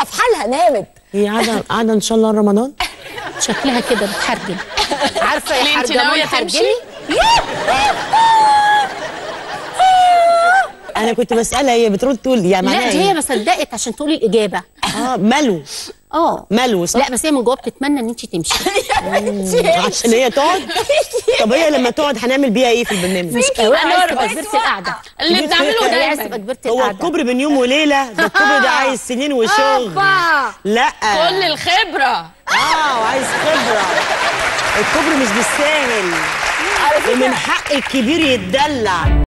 سايباها في حالها نامت هي قاعده قاعده ان شاء الله رمضان شكلها كده بتحرجل عارفه يا ليه انت حرجمون ناوية حرجلي انا كنت بسالها هي بترد تقول يا معناها لا دي هي ايه ما صدقت عشان تقولي الاجابه اه ملو اه ملو صح لا بس هي من جوه بتتمنى ان انت تمشي عشان هي تقعد طب هي لما تقعد هنعمل بيها ايه في البرنامج مش قوي عايز تبقى كبيره القعده اللي بنعمله هي عايز دايما تبقى كبيره هو القعده الكوبري بين يوم وليله ده الكوبري ده عايز سنين وشغل لا كل الخبره اه وعايز خبره الكوبري مش بالساهل ومن حق الكبير يتدلع